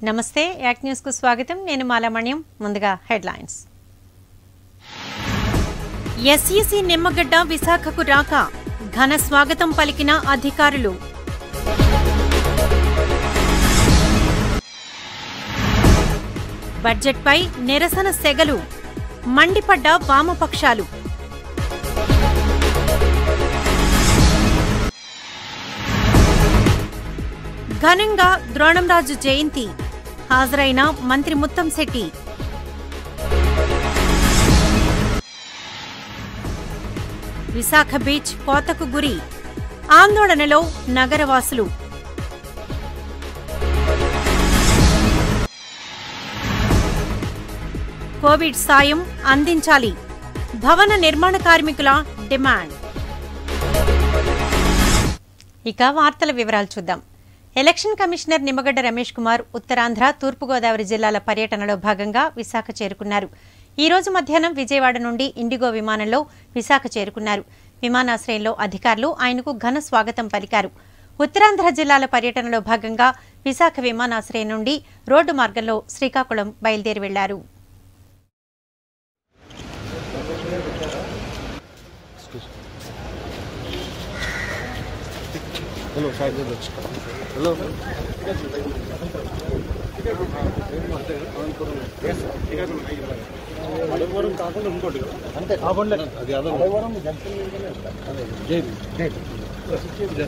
నమస్తే యాక్ న్యూస్ కు స్వాగతం నేను మాలామణ్యం ముందుగా హెడ్లైన్స్ ఎస్ఈసి నిమ్మగడ్డ విశాఖకు రాక ఘన స్వాగతం పలికిన అధికారులు బడ్జెట్పై నిరసన సెగలు మండిపడ్డ వామపక్షాలు ఘనంగా ద్రోణంరాజు జయంతి హాజరైన మంత్రి ముత్తంశెట్టి విశాఖ బీచ్ కోతకు గురి ఆందోళనలో నగరవాసులు కోవిడ్ సాయం అందించాలి భవన నిర్మాణ కార్మికుల డిమాండ్ ఇక వార్తల వివరాలు చూద్దాం ఎలక్షన్ కమిషనర్ నిమ్మగడ్డ రమేష్ కుమార్ ఉత్తరాంధ్ర తూర్పుగోదావరి జిల్లాల పర్యటనలో భాగంగా విశాఖ చేరుకున్నారు ఈ రోజు మధ్యాహ్నం విజయవాడ నుండి ఇండిగో విమానంలో విశాఖ చేరుకున్నారు విమానాశ్రయంలో అధికారులు ఆయనకు ఘన స్వాగతం పలికారు ఉత్తరాంధ్ర జిల్లాల పర్యటనలో భాగంగా విశాఖ విమానాశ్రయం నుండి రోడ్డు మార్గంలో శ్రీకాకుళం బయలుదేరి వెళ్లారు హలో సార్ హలో అడగవరం కాకుండా ఇంకోటి అంతే కాకుండా అది అడగవరం అదే జైలు జైలు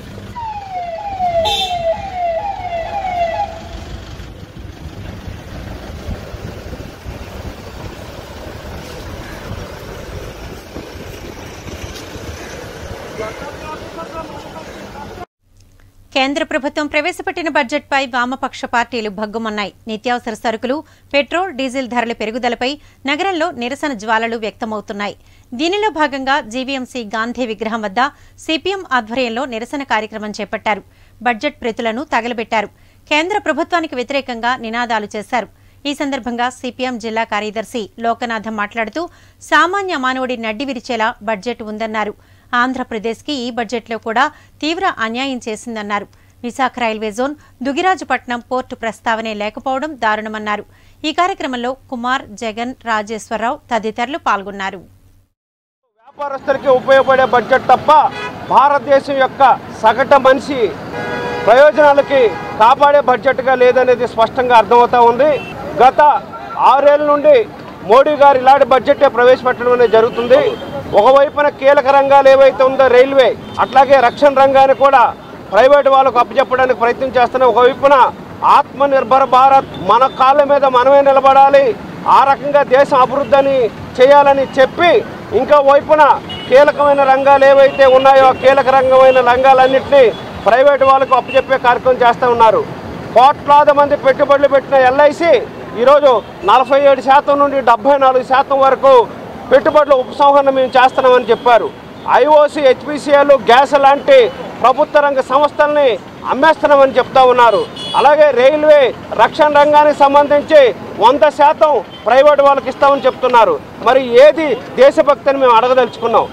కేంద్ర ప్రభుత్వం ప్రవేశపెట్టిన బడ్జెట్పై వామపక్ష పార్టీలు భగ్గుమన్నాయి నిత్యావసర సరుకులు పెట్రోల్ డీజిల్ ధరల పెరుగుదలపై నగరంలో నిరసన జ్వాలలు వ్యక్తమవుతున్నాయి దీనిలో భాగంగా జీవీఎంసీ గాంధీ విగ్రహం వద్ద సిపిఎం ఆధ్వర్యంలో నిరసన కార్యక్రమం చేపట్టారు బడ్జెట్ ప్రతులను తగలబెట్టారు కేంద్ర ప్రభుత్వానికి వ్యతిరేకంగా నినాదాలు చేశారు ఈ సందర్భంగా సిపిఎం జిల్లా కార్యదర్శి లోకనాథం మాట్లాడుతూ సామాన్య మానవుడి నడ్డి విరిచేలా బడ్జెట్ ఉందన్నారు ఆంధ్రప్రదేశ్కి ఈ బడ్జెట్లో కూడా తీవ్ర అన్యాయం చేసిందన్నారు Visakha railway zone Dugirajupatnam port ప్రస్తావనే లేకపోవడం దారుణమన్నారు ఈ కార్యక్రమంలో కుమార్ జగన్ రాజేశ్వరరావు తదితరులు పాల్గొన్నారు వ్యాపారస్తులకి ఉపయోగపడే బడ్జెట్ తప్ప భారతదేశం యొక్క సగటు మనిషి ప్రయోజనాలకి కాపాడే బడ్జెట్గా లేదనేది స్పష్టంగా అర్థమవుతా ఉంది గత ఆరేళ్ళ నుండి మోడీ గారు ఇలాంటి బడ్జెటే ప్రవేశపెట్టడం అనేది జరుగుతుంది ఒకవైపున కీలక రంగాలు ఏవైతే ఉందో రైల్వే అట్లాగే రక్షణ రంగాన్ని కూడా ప్రైవేట్ వాళ్ళకు అప్పచెప్పడానికి ప్రయత్నం చేస్తున్నాం ఒకవైపున ఆత్మ నిర్భర భారత్ మన కాళ్ళ మీద మనమే నిలబడాలి ఆ రకంగా దేశం అభివృద్ధిని చేయాలని చెప్పి ఇంకా వైపున కీలకమైన రంగాలు ఏవైతే ఉన్నాయో ఆ కీలక రంగమైన రంగాలన్నింటినీ ప్రైవేట్ వాళ్ళకు అప్పచెప్పే కార్యక్రమం చేస్తూ ఉన్నారు కోట్లాది మంది పెట్టుబడులు పెట్టిన ఎల్ఐసి ఈరోజు నలభై ఏడు శాతం నుండి డెబ్బై నాలుగు శాతం వరకు పెట్టుబడుల ఉపసంహరణ మేము చేస్తున్నామని చెప్పారు ఐఓసి హెచ్పిసిఎల్ గ్యాస్ లాంటి ప్రభుత్వ రంగ సంస్థల్ని అమ్మేస్తున్నామని చెప్తా ఉన్నారు అలాగే రైల్వే రక్షణ రంగానికి సంబంధించి వంద శాతం ప్రైవేట్ వాళ్ళకి ఇస్తామని చెప్తున్నారు మరి ఏది దేశభక్తి అని మేము అడగదలుచుకున్నాం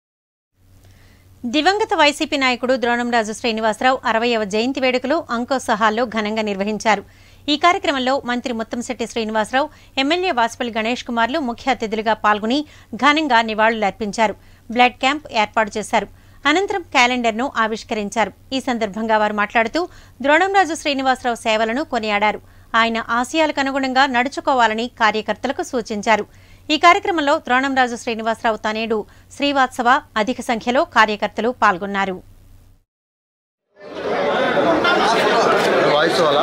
దివంగత వైసీపీ నాయకుడు ద్రోణంరాజు శ్రీనివాసరావు అరవయవ జయంతి వేడుకలు అంకోస హాల్లో ఘనంగా నిర్వహించారు ఈ కార్యక్రమంలో మంత్రి ముత్తంశెట్టి శ్రీనివాసరావు ఎమ్మెల్యే వాసుపల్లి గణేష్ కుమార్లు ముఖ్య అతిథులుగా పాల్గొని ఘనంగా నివాళులర్పించారు బ్లడ్ క్యాంప్ ఏర్పాటు చేశారు అనంతరం క్యాలెండర్ను ఆవిష్కరించారు ఈ సందర్భంగా వారు మాట్లాడుతూ ద్రోణంరాజు శ్రీనివాసరావు సేవలను కొనియాడారు ఆయన ఆశయాలకు అనుగుణంగా నడుచుకోవాలని కార్యకర్తలకు సూచించారు ఈ కార్యక్రమంలో ద్రోణంరాజు శ్రీనివాసరావు తనేడు శ్రీవాత్సవ అధిక సంఖ్యలో కార్యకర్తలు పాల్గొన్నారు వాయిస్ వాళ్ళ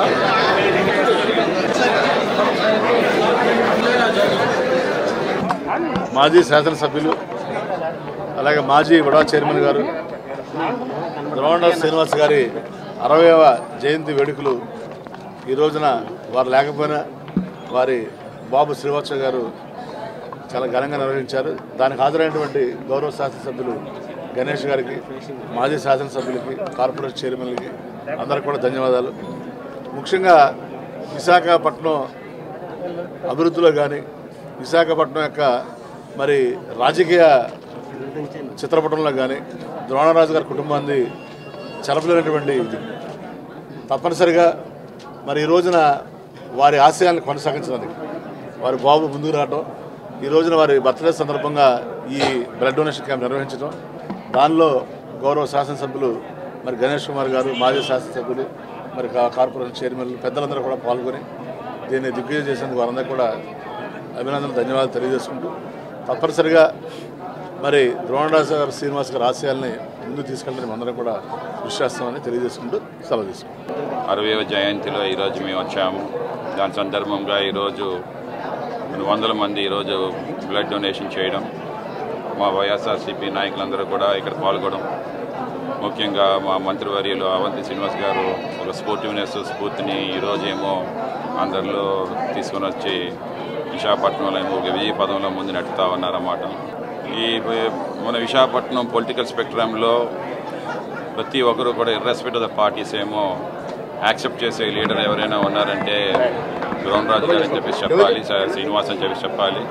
మాజీ శాసనసభ్యులు అలాగే మాజీ వడా చైర్మన్ గారు ద్రోణరాజు శ్రీనివాస్ గారి అరవైవ జయంతి వేడుకలు ఈ రోజున వారు లేకపోయినా వారి బాబు శ్రీవాత్స గారు చాలా ఘనంగా నిర్వహించారు దానికి హాజరైనటువంటి గౌరవ శాసనసభ్యులు గణేష్ గారికి మాజీ శాసనసభ్యులకి కార్పొరేషన్ చైర్మన్లకి అందరికి కూడా ధన్యవాదాలు ముఖ్యంగా విశాఖపట్నం అభివృద్ధిలో కానీ విశాఖపట్నం యొక్క మరి రాజకీయ చిత్రపటంలో కానీ ద్రోణరాజు గారి కుటుంబాన్ని చెలపలేనటువంటి ఇది తప్పనిసరిగా మరి ఈ రోజున వారి ఆశయాలను కొనసాగించడానికి వారి బాబు ముందుకు రావడం ఈ రోజున వారి బర్త్డే సందర్భంగా ఈ బ్లడ్ డొనేషన్ క్యాంప్ నిర్వహించడం దానిలో గౌరవ శాసనసభ్యులు మరి గణేష్ కుమార్ గారు మాజీ శాసనసభ్యులు మరి కా- కార్పొరేషన్ చైర్మన్లు పెద్దలందరూ కూడా పాల్గొని దీన్ని దిగ్విజయం చేసినందుకు వారందరూ కూడా అభినందనలు ధన్యవాదాలు తెలియజేసుకుంటూ తప్పనిసరిగా మరి ద్రోణరాజు గారు శ్రీనివాస్ గారి ఆశయాల్ని ముందుకు తీసుకెళ్ళడానికి అందరం కూడా కృషి చేస్తామని తెలియజేసుకుంటూ సెలవు తీసుకుంటాం అరవైవ జయంతిలో ఈరోజు మేము వచ్చాము దాని సందర్భంగా ఈరోజు కొన్ని వందల మంది ఈరోజు బ్లడ్ డొనేషన్ చేయడం మా వైఎస్ఆర్సీపీ నాయకులందరూ కూడా ఇక్కడ పాల్గొనడం ముఖ్యంగా మా మంత్రివర్యులు అవంతి శ్రీనివాస్ గారు ఒక స్పోర్టివ్నెస్ స్ఫూర్తిని ఈరోజు ఏమో అందరిలో తీసుకొని వచ్చి విశాఖపట్నంలో ఏమో ఒక విజయ పదంలో ముందు నెట్టుతా ఉన్నారన్నమాట ఈ మన విశాఖపట్నం పొలిటికల్ స్పెక్ట్రంలో ప్రతి ఒక్కరు కూడా ఇర్రెస్పెక్ట్ ఆఫ్ ద పార్టీస్ ఏమో యాక్సెప్ట్ చేసే లీడర్ ఎవరైనా ఉన్నారంటే ద్రోణరాజు గారు అని చెప్పేసి చెప్పాలి శ్రీనివాస్ అని చెప్పేసి చెప్పాలి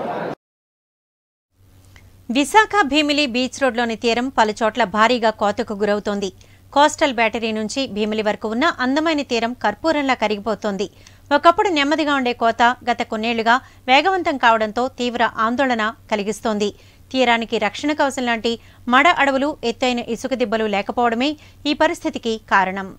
విశాఖ భీమిలి బీచ్ రోడ్లోని తీరం పలుచోట్ల భారీగా కోతకు గురవుతోంది కోస్టల్ బ్యాటరీ నుంచి భీమిలి వరకు ఉన్న అందమైన తీరం కర్పూరంలా కరిగిపోతోంది ఒకప్పుడు నెమ్మదిగా ఉండే కోత గత కొన్నేళ్లుగా వేగవంతం కావడంతో తీవ్ర ఆందోళన కలిగిస్తోంది తీరానికి రక్షణ కవచం లాంటి మడ అడవులు ఎత్తైన ఇసుక దిబ్బలు లేకపోవడమే ఈ పరిస్థితికి కారణం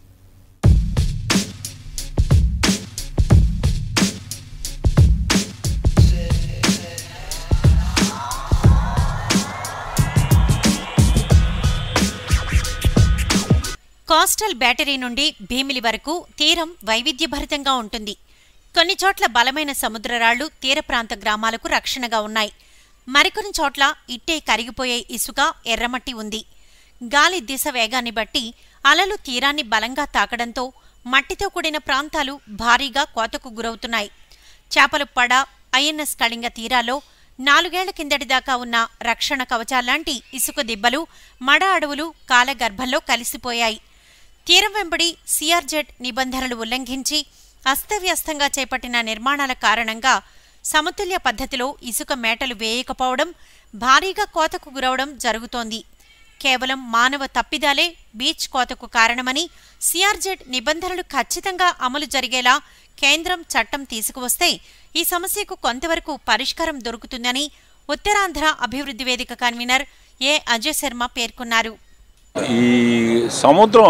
కోస్టల్ బ్యాటరీ నుండి భీమిలి వరకు తీరం వైవిధ్యభరితంగా ఉంటుంది కొన్ని చోట్ల బలమైన సముద్రరాళ్లు తీర ప్రాంత గ్రామాలకు రక్షణగా ఉన్నాయి మరికొన్ని చోట్ల ఇట్టే కరిగిపోయే ఇసుక ఎర్రమట్టి ఉంది గాలి దిశ వేగాన్ని బట్టి అలలు తీరాన్ని బలంగా తాకడంతో మట్టితో కూడిన ప్రాంతాలు భారీగా కోతకు గురవుతున్నాయి చేపలు పడ ఐఎన్ఎస్ కళింగ తీరాల్లో నాలుగేళ్ల కిందటి దాకా ఉన్న రక్షణ కవచాల్లాంటి ఇసుక దిబ్బలు మడ అడవులు కాలగర్భంలో కలిసిపోయాయి తీరం వెంబడి సిఆర్జెడ్ నిబంధనలు ఉల్లంఘించి అస్తవ్యస్తంగా చేపట్టిన నిర్మాణాల కారణంగా సమతుల్య పద్ధతిలో ఇసుక మేటలు వేయకపోవడం భారీగా కోతకు గురవడం జరుగుతోంది కేవలం మానవ తప్పిదాలే బీచ్ కోతకు కారణమని సిఆర్జెడ్ నిబంధనలు ఖచ్చితంగా అమలు జరిగేలా కేంద్రం చట్టం తీసుకువస్తే ఈ సమస్యకు కొంతవరకు పరిష్కారం దొరుకుతుందని ఉత్తరాంధ్ర అభివృద్ధి వేదిక కన్వీనర్ ఏ అజయ్ శర్మ పేర్కొన్నారు ఈ సముద్రం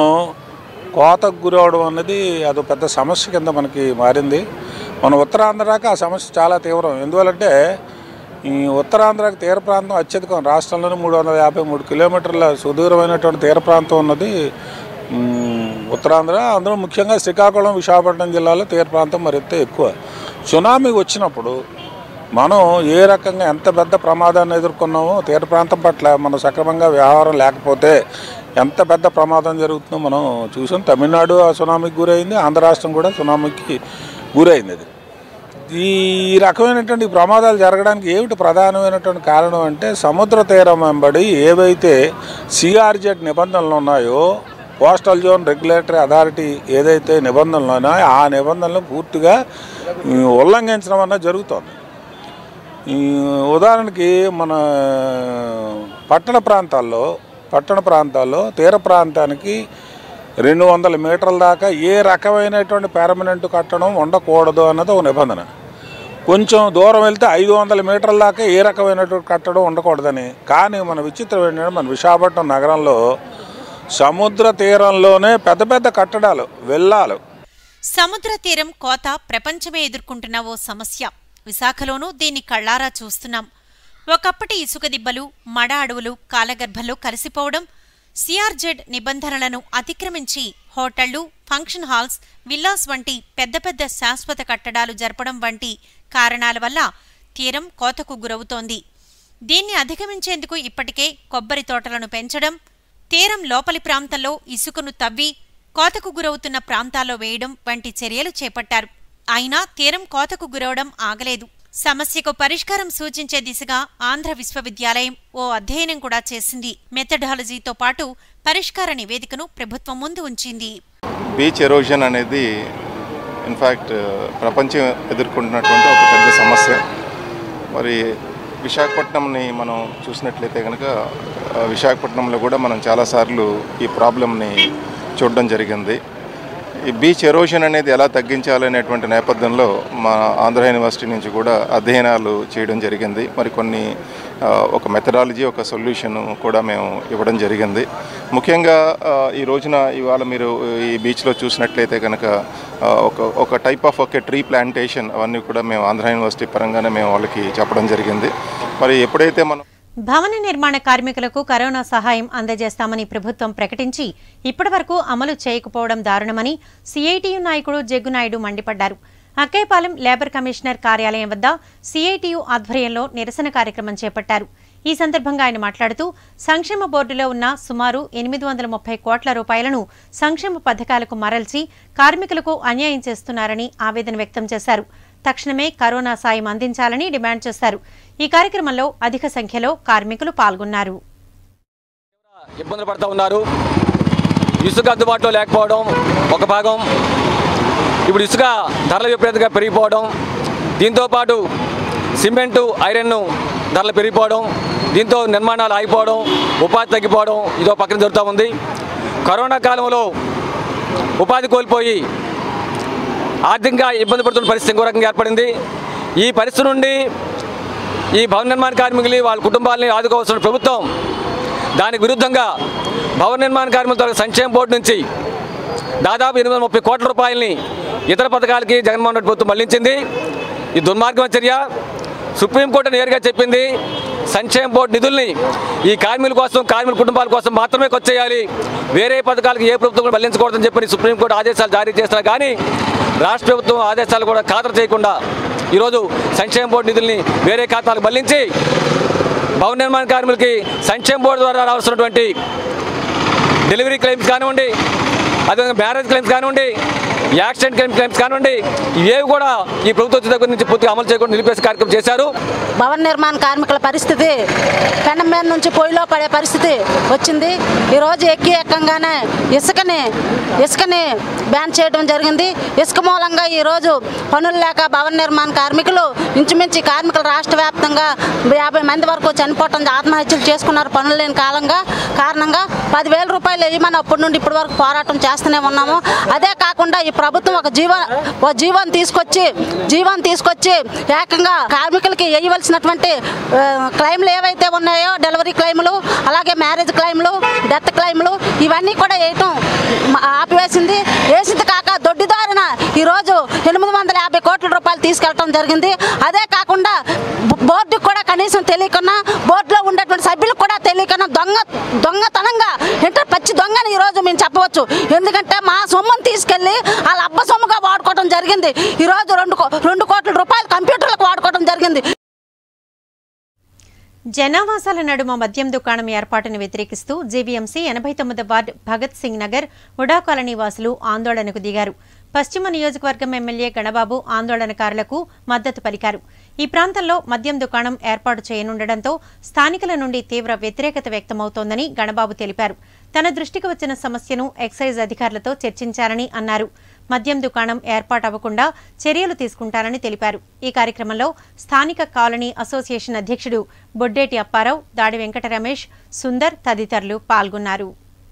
కోతకు గురవడం అన్నది అదో పెద్ద సమస్య కింద మనకి మారింది మన ఉత్తరాంధ్రకి ఆ సమస్య చాలా తీవ్రం ఎందువలంటే ఈ ఉత్తరాంధ్రకి తీర ప్రాంతం అత్యధికం రాష్ట్రంలోనే మూడు వందల యాభై మూడు కిలోమీటర్ల సుదూరమైనటువంటి తీర ప్రాంతం ఉన్నది ఉమ్, ఉత్తరాంధ్ర అందులో ముఖ్యంగా శ్రీకాకుళం విశాఖపట్నం జిల్లాలో తీర ప్రాంతం మరింత ఎక్కువ సునామీ వచ్చినప్పుడు మనం ఏ రకంగా ఎంత పెద్ద ప్రమాదాన్ని ఎదుర్కొన్నామో తీర ప్రాంతం పట్ల మనం సక్రమంగా వ్యవహారం లేకపోతే ఎంత పెద్ద ప్రమాదం జరుగుతుందో మనం చూసాం తమిళనాడు ఆ సునామీకి గురైంది ఆంధ్ర రాష్ట్రం కూడా సునామీకి గురైంది అది ఈ రకమైనటువంటి ప్రమాదాలు జరగడానికి ఏమిటి ప్రధానమైనటువంటి కారణం అంటే సముద్ర తీరం వెంబడి ఏవైతే సిఆర్జెడ్ నిబంధనలు ఉన్నాయో కోస్టల్ జోన్ రెగ్యులేటరీ అథారిటీ ఏదైతే నిబంధనలు ఉన్నాయో ఆ నిబంధనలు పూర్తిగా ఈ, ఉల్లంఘించడం అన్నది జరుగుతోంది ఈ ఉదాహరణకి మన పట్టణ ప్రాంతాల్లో పట్టణ ప్రాంతాల్లో తీర ప్రాంతానికి రెండు వందల మీటర్ల దాకా ఏ రకమైనటువంటి పెర్మనెంట్ కట్టడం ఉండకూడదు అన్నది ఒక నిబంధన కొంచెం దూరం వెళ్తే ఐదు వందల మీటర్ల దాకా ఏ రకమైనటువంటి కట్టడం ఉండకూడదని కానీ మన విచిత్రం ఏంటంటే మన విశాఖపట్నం నగరంలో సముద్ర తీరంలోనే పెద్ద పెద్ద కట్టడాలు వెళ్ళాలు సముద్ర తీరం కోత ప్రపంచమే ఎదుర్కొంటున్న ఓ సమస్య విశాఖలోనూ దీన్ని కళ్ళారా చూస్తున్నాం ఒకప్పటి ఇసుక దిబ్బలు మడ అడవులు కాలగర్భంలో కలిసిపోవడం సిఆర్జెడ్ నిబంధనలను అతిక్రమించి హోటళ్లు ఫంక్షన్ హాల్స్ విల్లాస్ వంటి పెద్ద పెద్ద శాశ్వత కట్టడాలు జరపడం వంటి కారణాల వల్ల తీరం కోతకు గురవుతోంది దీన్ని అధిగమించేందుకు ఇప్పటికే కొబ్బరి తోటలను పెంచడం తీరం లోపలి ప్రాంతంలో ఇసుకను తవ్వి కోతకు గురవుతున్న ప్రాంతాల్లో వేయడం వంటి చర్యలు చేపట్టారు అయినా తీరం కోతకు గురవడం ఆగలేదు సమస్యకు పరిష్కారం సూచించే దిశగా ఆంధ్ర విశ్వవిద్యాలయం ఓ అధ్యయనం కూడా చేసింది మెథడాలజీతో పాటు పరిష్కార నివేదికను ప్రభుత్వం ముందు ఉంచింది బీచ్ ఎరోజన్ అనేది ఇన్ఫ్యాక్ట్ ప్రపంచం ఎదుర్కొంటున్నటువంటి ఒక పెద్ద సమస్య మరి విశాఖపట్నంని మనం చూసినట్లయితే కనుక ఆ, విశాఖపట్నంలో కూడా మనం చాలాసార్లు ఈ ప్రాబ్లమ్ని చూడడం జరిగింది ఈ బీచ్ ఎరోషన్ అనేది ఎలా తగ్గించాలనేటువంటి నేపథ్యంలో మా ఆంధ్ర యూనివర్సిటీ నుంచి కూడా అధ్యయనాలు చేయడం జరిగింది మరి కొన్ని ఆ, ఒక మెథడాలజీ ఒక సొల్యూషన్ కూడా మేము ఇవ్వడం జరిగింది ముఖ్యంగా ఆ, ఈ రోజున ఇవాళ మీరు ఈ బీచ్లో చూసినట్లయితే కనుక ఆ, ఒక ఒక టైప్ ఆఫ్ ఒక ట్రీ ప్లాంటేషన్ అవన్నీ కూడా మేము ఆంధ్ర యూనివర్సిటీ పరంగానే మేము వాళ్ళకి చెప్పడం జరిగింది మరి ఎప్పుడైతే మనం భవన నిర్మాణ కార్మికులకు కరోనా సహాయం అందజేస్తామని ప్రభుత్వం ప్రకటించి ఇప్పటివరకు అమలు చేయకపోవడం దారుణమని సిఐటియు నాయకుడు జగ్గునాయుడు మండిపడ్డారు అక్కయ్యపాలెం లేబర్ కమిషనర్ కార్యాలయం వద్ద సిఐటియు ఆధ్వర్యంలో నిరసన కార్యక్రమం చేపట్టారు ఈ సందర్భంగా ఆయన మాట్లాడుతూ సంక్షేమ బోర్డులో ఉన్న సుమారు ఎనిమిది వందల ముప్పై కోట్ల రూపాయలను సంక్షేమ పథకాలకు మరల్చి కార్మికులకు అన్యాయం చేస్తున్నారని ఆవేదన వ్యక్తం చేశారు తక్షణమే కరోనా సాయం అందించాలని డిమాండ్ చేశారు ఈ కార్యక్రమంలో అధిక సంఖ్యలో కార్మికులు పాల్గొన్నారు ఇబ్బందులు పడుతూ ఉన్నారు ఇసుక అందుబాటులో లేకపోవడం ఒక భాగం ఇప్పుడు ఇసుక ధరలు విపరీతంగా పెరిగిపోవడం దీంతోపాటు సిమెంటు ఐరన్ ధరలు పెరిగిపోవడం దీంతో నిర్మాణాలు ఆగిపోవడం ఉపాధి తగ్గిపోవడం ఇదో పక్కన జరుగుతూ ఉంది కరోనా కాలంలో ఉపాధి కోల్పోయి ఆర్థికంగా ఇబ్బంది పడుతున్న పరిస్థితి ఇంకో రకంగా ఏర్పడింది ఈ పరిస్థితి నుండి ఈ భవన నిర్మాణ కార్మికులు వాళ్ళ కుటుంబాలని ఆదుకోవాల్సిన ప్రభుత్వం దానికి విరుద్ధంగా భవన నిర్మాణ కార్మికుల సంక్షేమ బోర్డు నుంచి దాదాపు ఎనిమిది వందల ముప్పై కోట్ల రూపాయలని ఇతర పథకాలకి జగన్మోహన్ రెడ్డి ప్రభుత్వం మళ్లించింది ఈ దుర్మార్గం చర్య సుప్రీంకోర్టు నేరుగా చెప్పింది సంక్షేమ బోర్డు నిధుల్ని ఈ కార్మికుల కోసం కార్మికుల కుటుంబాల కోసం మాత్రమే ఖర్చు చేయాలి వేరే పథకాలకు ఏ ప్రభుత్వం కూడా మళ్లించకూడదని చెప్పని సుప్రీంకోర్టు ఆదేశాలు జారీ చేస్తున్నా కానీ రాష్ట్ర ప్రభుత్వం ఆదేశాలు కూడా ఖాతరు చేయకుండా ఈరోజు సంక్షేమ బోర్డు నిధుల్ని వేరే ఖాతాలకు మళ్లించి భవన నిర్మాణ కార్మికులకి సంక్షేమ బోర్డు ద్వారా రావాల్సినటువంటి డెలివరీ క్లెయిమ్స్ కానివ్వండి అదేవిధంగా మ్యారేజ్ క్లెయిమ్స్ కానివ్వండి యాక్సిడెంట్ క్లెయిమ్ క్లెయిమ్స్ కానివ్వండి ఇవేవి కూడా ఈ ప్రభుత్వం దగ్గర నుంచి పూర్తిగా అమలు చేయకుండా నిలిపేసే కార్యక్రమం చేశారు భవన నిర్మాణ కార్మికుల పరిస్థితి పెండం మీద నుంచి పొయ్యిలో పడే పరిస్థితి వచ్చింది ఈరోజు ఎక్కి ఎక్కంగానే ఇసుకని ఇసుకని బ్యాన్ చేయడం జరిగింది ఇసుక మూలంగా ఈరోజు పనులు లేక భవన నిర్మాణ కార్మికులు ఇంచుమించు ఈ కార్మికులు రాష్ట్ర వ్యాప్తంగా యాభై మంది వరకు చనిపోవటం ఆత్మహత్యలు చేసుకున్నారు పనులు లేని కాలంగా కారణంగా పదివేల రూపాయలు వేయమని అప్పటి నుండి ఇప్పటి వరకు పోరాటం చేస్తూనే ఉన్నాము అదే కాకుండా ఈ ప్రభుత్వం ఒక జీవ ఒక జీవం తీసుకొచ్చి జీవం తీసుకొచ్చి ఏకంగా కార్మికులకి వేయవలసినటువంటి ఆ, క్లెయిమ్లు ఏవైతే ఉన్నాయో డెలివరీ క్లెయిమ్లు అలాగే మ్యారేజ్ క్లెయిమ్లు డెత్ క్లెయిమ్లు ఇవన్నీ కూడా వేయటం మ- ఆపివేసింది వేసింది కాక దొడ్డిదారిన ఈరోజు ఎనిమిది వందల యాభై కోట్ల రూపాయలు తీసుకెళ్ళటం జరిగింది అదే కాకుండా బో- బోర్డుకు కూడా కనీసం తెలియకుండా బోర్డులో ఉండేటువంటి సభ్యులకు కూడా తెలియకుండా దొంగ దొంగతనంగా అంటే పచ్చి దొంగని ఈరోజు మేము చెప్పవచ్చు ఎందుకంటే మా సొమ్మును తీసుకెళ్ళి వాళ్ళ అబ్బ సొమ్ముగా వాడుకోవడం జరిగింది ఈరోజు రెండు కో- రెండు కోట్ల రూపాయలు కంప్యూటర్లకు వాడుకోవడం జరిగింది జనావాసాల నడుమ మద్యం దుకాణం ఏర్పాటును వ్యతిరేకిస్తూ జీవీఎంసీ ఎనభై తొమ్మిది ward Bhagat Singh Nagar UDA colony వాసులు ఆందోళనకు దిగారు పశ్చిమ నియోజకవర్గం ఎమ్మెల్యే గణబాబు ఆందోళనకారులకు మద్దతు పలికారు ఈ ప్రాంతంలో మద్యం దుకాణం ఏర్పాటు చేయనుండటంతో స్థానికుల నుండి తీవ్ర వ్యతిరేకత వ్యక్తమవుతోందని గణబాబు తెలిపారు తన దృష్టికి వచ్చిన సమస్యను ఎక్సైజ్ అధికారులతో చర్చించారని అన్నారు మద్యం దుకాణం ఏర్పాటవ్వకుండా చర్యలు తీసుకుంటారని తెలిపారు ఈ కార్యక్రమంలో స్థానిక కాలనీ అసోసియేషన్ అధ్యక్షుడు బొడ్డేటి అప్పారావు దాడి వెంకట రమేష్ సుందర్ తదితరులు పాల్గొన్నారు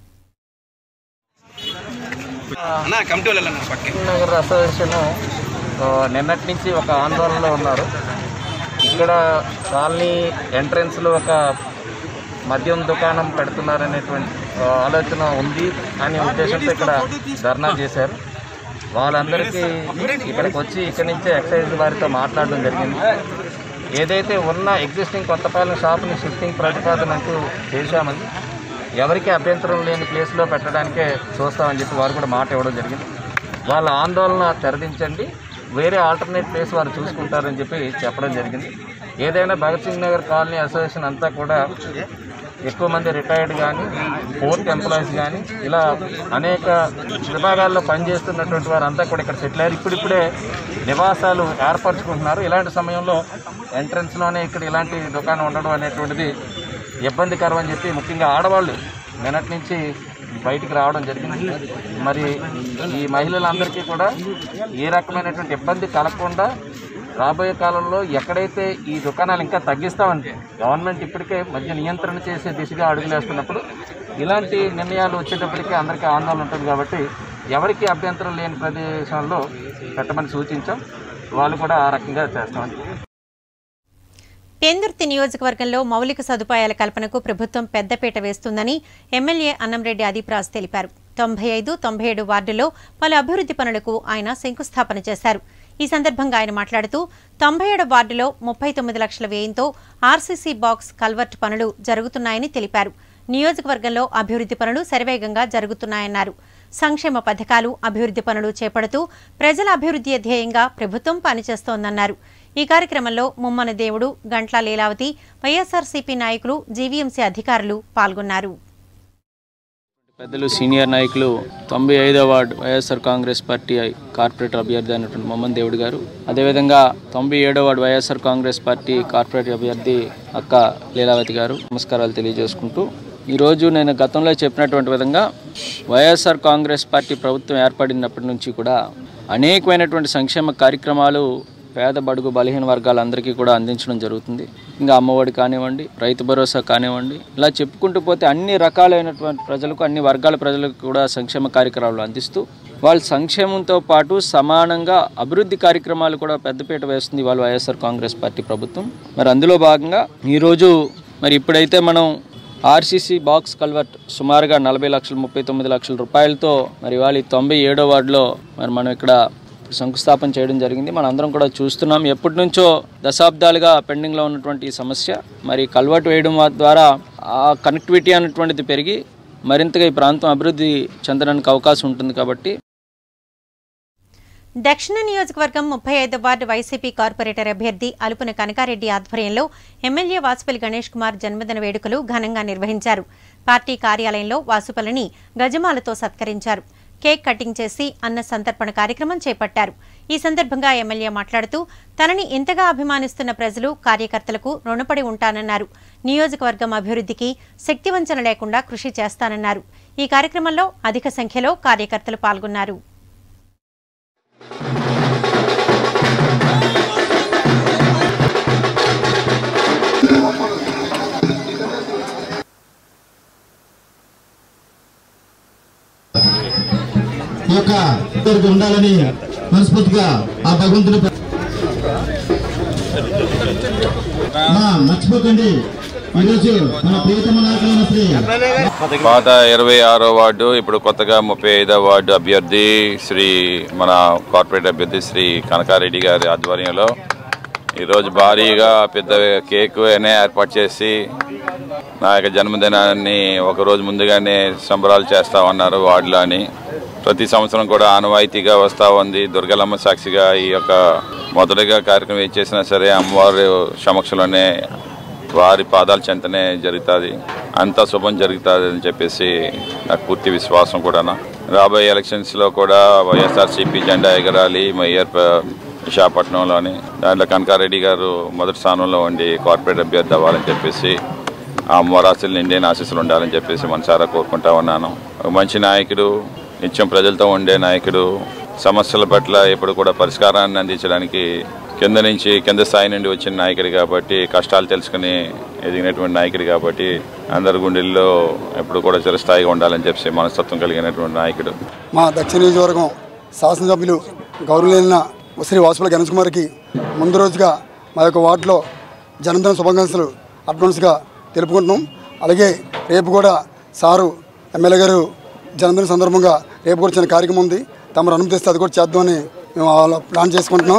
నగర్ అసోసియేషన్ ఆ, నిన్నటి నుంచి ఒక ఆందోళనలో ఉన్నారు ఇక్కడ కాలనీ ఎంట్రన్స్లో ఒక మద్యం దుకాణం పెడుతున్నారనేటువంటి ఆ, ఆలోచన ఉంది అనే ఉద్దేశంతో ఇక్కడ ధర్నా చేశారు వాళ్ళందరికీ ఇక్కడికి వచ్చి ఇక్కడి నుంచే ఎక్సైజ్ వారితో మాట్లాడడం జరిగింది ఏదైతే ఉన్న ఎగ్జిస్టింగ్ కొత్తపాలెం షాప్ని షిఫ్టింగ్ ప్రతిపాదన అంటూ చేశామని ఎవరికి అభ్యంతరం లేని ప్లేస్లో పెట్టడానికే చూస్తామని చెప్పి వారు కూడా మాట ఇవ్వడం జరిగింది వాళ్ళ ఆందోళన తెరదించండి వేరే ఆల్టర్నేట్ ప్లేస్ వారు చూసుకుంటారని చెప్పి చెప్పడం జరిగింది ఏదైనా భగత్ సింగ్ నగర్ కాలనీ అసోసియేషన్ అంతా కూడా ఎక్కువ మంది రిటైర్డ్ కానీ పోర్ట్ ఎంప్లాయీస్ కానీ ఇలా అనేక విభాగాల్లో పనిచేస్తున్నటువంటి వారంతా కూడా ఇక్కడ సెటిల్ అయ్యారు ఇప్పుడిప్పుడే నివాసాలు ఏర్పరచుకుంటున్నారు ఇలాంటి సమయంలో ఎంట్రన్స్లోనే ఇక్కడ ఇలాంటి దుకాణం ఉండడం అనేటువంటిది ఇబ్బందికరం అని చెప్పి ముఖ్యంగా ఆడవాళ్ళు నిన్నటి నుంచి బయటికి రావడం జరిగింది మరి ఈ మహిళలందరికీ కూడా ఏ రకమైనటువంటి ఇబ్బంది కలగకుండా రాబోయే కాలంలో ఎక్కడైతే ఈ దుకాణాలు ఇంకా తగ్గిస్తామంటే గవర్నమెంట్ ఇప్పటికే మధ్య నియంత్రణ చేసే దిశగా అడుగులేస్తున్నప్పుడు ఇలాంటి నిర్ణయాలు వచ్చేటప్పటికీ అందరికీ ఆందోళన ఉంటుంది కాబట్టి ఎవరికి అభ్యంతరం లేని ప్రదేశాల్లో పెట్టమని సూచించాం వాళ్ళు కూడా ఆ రకంగా చేస్తామని పెందుర్తి నియోజకవర్గంలో మౌలిక సదుపాయాల కల్పనకు ప్రభుత్వం పెద్దపీట వేస్తుందని ఎమ్మెల్యే అన్నంరెడ్డి అదీప్రాజ్ తెలిపారు తొంభై ఐదు తొంభై ఏడు వార్డుల్లో పలు అభివృద్ధి పనులకు ఆయన శంకుస్థాపన చేశారు ఈ సందర్భంగా ఆయన మాట్లాడుతూ తొంభై ఏడు వార్డులో ముప్పై తొమ్మిది లక్షల వ్యయంతో ఆర్సీసీ బాక్స్ కల్వర్ట్ పనులు జరుగుతున్నాయని తెలిపారు నియోజకవర్గంలో అభివృద్ధి పనులు శరవేగంగా జరుగుతున్నాయన్నారు సంక్షేమ పథకాలు అభివృద్ధి పనులు చేపడుతూ ప్రజల అభివృద్ధి ధ్యేయంగా ప్రభుత్వం పనిచేస్తోందన్నారు ఈ కార్యక్రమంలో ముమ్మన దేవుడు గంట్ల లీలావతి వైఎస్ఆర్సీపీ నాయకులు జీవీఎంసీ అధికారులు పాల్గొన్నారు పెద్దలు సీనియర్ నాయకులు తొంభై ఐదవ ward YSR Congress party corporator అభ్యర్థి అయినటువంటి మొహమ్మద్ దేవుడు గారు అదేవిధంగా తొంభై ఏడవ ward YSR Congress party corporator అభ్యర్థి అక్క లీలావతి గారు నమస్కారాలు తెలియజేసుకుంటూ ఈరోజు నేను గతంలో చెప్పినటువంటి విధంగా వైఎస్ఆర్ కాంగ్రెస్ పార్టీ ప్రభుత్వం ఏర్పడినప్పటి నుంచి కూడా అనేకమైనటువంటి సంక్షేమ కార్యక్రమాలు పేద బడుగు బలహీన వర్గాలందరికీ కూడా అందించడం జరుగుతుంది ఇంకా అమ్మఒడి కానివ్వండి రైతు భరోసా కానివ్వండి ఇలా చెప్పుకుంటూ పోతే అన్ని రకాలైనటువంటి ప్రజలకు అన్ని వర్గాల ప్రజలకు కూడా సంక్షేమ కార్యక్రమాలు అందిస్తూ వాళ్ళ సంక్షేమంతో పాటు సమానంగా అభివృద్ధి కార్యక్రమాలు కూడా పెద్దపీట వేస్తుంది వాళ్ళ వైఎస్ఆర్ కాంగ్రెస్ పార్టీ ప్రభుత్వం మరి అందులో భాగంగా ఈరోజు మరి ఇప్పుడైతే మనం ఆర్సీసీ బాక్స్ కల్వర్ట్ సుమారుగా నలభై లక్షల ముప్పై తొమ్మిది లక్షల రూపాయలతో మరి వాళ్ళ తొంభై ఏడో వార్డులో మరి మనం ఇక్కడ ఇప్పుడు శంకుస్థాపన చేయడం జరిగింది మన అందరం కూడా చూస్తున్నాం ఎప్పటి నుంచో దశాబ్దాలుగా పెండింగ్లో ఉన్నటువంటి ఈ సమస్య మరి కల్వర్ట్ వేయడం ద్వారా ఆ కనెక్టివిటీ అనేటువంటిది పెరిగి మరింతగా ఈ ప్రాంతం అభివృద్ధి చెందడానికి అవకాశం ఉంటుంది కాబట్టి దక్షిణ నియోజకవర్గం ముప్పై ఐదు వార్డు వైసీపీ కార్పొరేటర్ అభ్యర్థి అలుపున కనకారెడ్డి ఆధ్వర్యంలో ఎమ్మెల్యే వాసుపల్లి గణేష్ కుమార్ జన్మదిన వేడుకలు ఘనంగా నిర్వహించారు పార్టీ కార్యాలయంలో వాసుపల్లిని గజమాలతో సత్కరించారు కేక్ కటింగ్ చేసి అన్న సంతర్పణ కార్యక్రమం చేపట్టారు ఈ సందర్భంగా ఎమ్మెల్యే మాట్లాడుతూ తనని ఇంతగా అభిమానిస్తున్న ప్రజలు కార్యకర్తలకు రుణపడి ఉంటానన్నారు నియోజకవర్గం అభివృద్ధికి శక్తివంచన లేకుండా కృషి చేస్తానన్నారు ఈ కార్యక్రమంలో అధిక సంఖ్యలో కార్యకర్తలు పాల్గొన్నారు ఈ యొక్క ఇద్దరికి ఉండాలని మనస్ఫూర్తిగా ఆ భగవంతుని ప్ర- ఆ, మర్చిపోకండి ఈరోజు మన ప్రియతమ నాయకులైన శ్రీ పాత ఇరవై ఆరో వార్డు ఇప్పుడు కొత్తగా ముప్పై ఐదో వార్డు అభ్యర్థి శ్రీ మన కార్పొరేట్ అభ్యర్థి శ్రీ కనకారెడ్డి గారి ఆధ్వర్యంలో ఈరోజు భారీగా పెద్ద కేక్ అనే ఏర్పాటు చేసి నా యొక్క జన్మదినాన్ని ఒక రోజు ముందుగానే సంబరాలు చేస్తామన్నారు వార్డులో అని ప్రతి సంవత్సరం కూడా ఆనవాయితీగా వస్తూ ఉంది దుర్గలమ్మ సాక్షిగా ఈ యొక్క మొదటిగా కార్యక్రమం ఏం చేసినా సరే అమ్మవారి సమక్షంలోనే వారి పాదాల చెంతనే జరుగుతుంది అంతా శుభం జరుగుతుంది అని చెప్పేసి నాకు పూర్తి విశ్వాసం కూడా రాబోయే ఎలక్షన్స్లో కూడా వైఎస్ఆర్సీపీ జెండా ఎగరాలి మేయర్ ప- విశాఖపట్నంలోని దాంట్లో కనకారెడ్డి గారు మొదటి స్థానంలో ఉండి కార్పొరేట్ అభ్యర్థి అవ్వాలని చెప్పేసి ఆ మొరాశలు నిండిన ఆశీస్సులు ఉండాలని చెప్పేసి మనసారా కోరుకుంటా ఉన్నాను ఒక మంచి నాయకుడు నిత్యం ప్రజలతో ఉండే నాయకుడు సమస్యల పట్ల ఎప్పుడు కూడా పరిష్కారాన్ని అందించడానికి కింద నుంచి కింద స్థాయి నుండి వచ్చిన నాయకుడు కాబట్టి కష్టాలు తెలుసుకుని ఎదిగినటువంటి నాయకుడు కాబట్టి అందరి గుండెల్లో ఎప్పుడు కూడా చిరస్థాయిగా ఉండాలని చెప్పి మనస్తత్వం కలిగినటువంటి నాయకుడు మా దక్షిణ నియోజకవర్గం శాసనసభ్యులు గౌరవనీయులైన శ్రీ వాసుపల్లి గణేష్ కుమార్కి ముందు రోజుగా మా యొక్క వార్డులో జన్మదిన శుభాకాంక్షలు అడ్వాన్స్గా తెలుపుకుంటున్నాం అలాగే రేపు కూడా సారు ఎమ్మెల్యే గారు జన్మదిన సందర్భంగా రేపు కూడా చిన్న కార్యక్రమం ఉంది తమరు అనుమతిస్తే అది కూడా చేద్దామని మేము అలా ప్లాన్ చేసుకుంటున్నాం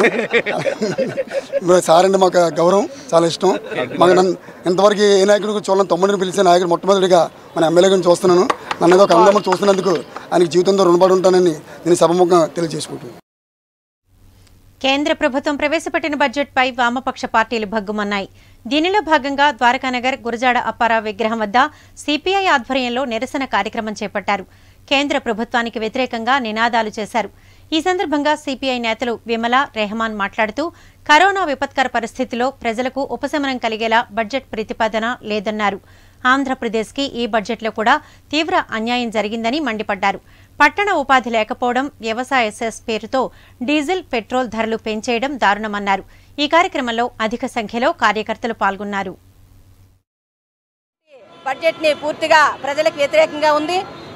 మరి సార్ అంటే మాకు గౌరవం చాలా ఇష్టం మాకు నన్ను ఇంతవరకు ఏ నాయకుడికి చూడాలని తమ్ముడిని పిలిచే నాయకుడు మొట్టమొదటిగా మన ఎమ్మెల్యే గారిని చూస్తున్నాను నన్ను ఏదో ఒక అందరం చూస్తున్నందుకు ఆయనకి జీవితంతో రుణపడి ఉంటానని నేను సభముఖంగా తెలియజేసుకుంటున్నాను కేంద్ర ప్రభుత్వం ప్రవేశపెట్టిన బడ్జెట్పై వామపక్ష పార్టీలు భగ్గుమన్నాయి దీనిలో భాగంగా ద్వారకానగర్ గురజాడ అప్పారావు విగ్రహం వద్ద సిపిఐ ఆధ్వర్యంలో నిరసన కార్యక్రమం చేపట్టారు కేంద్ర ప్రభుత్వానికి వ్యతిరేకంగా నినాదాలు చేశారు ఈ సందర్భంగా సిపిఐ నేతలు విమల రెహమాన్ మాట్లాడుతూ కరోనా విపత్కర పరిస్థితిలో ప్రజలకు ఉపశమనం కలిగేలా బడ్జెట్ ప్రతిపాదన లేదన్నారు ఆంధ్రప్రదేశ్కి ఈ బడ్జెట్లో కూడా తీవ్ర అన్యాయం జరిగిందని మండిపడ్డారు పట్టణ ఉపాధి లేకపోవడం వ్యవసాయ సెస్ పేరుతో డీజిల్ పెట్రోల్ ధరలు పెంచేయడం దారుణమన్నారు ఈ కార్యక్రమంలో అధిక సంఖ్యలో కార్యకర్తలు పాల్గొన్నారు బడ్జెట్ని పూర్తిగా ప్రజలకు వ్యతిరేకంగా ఉంది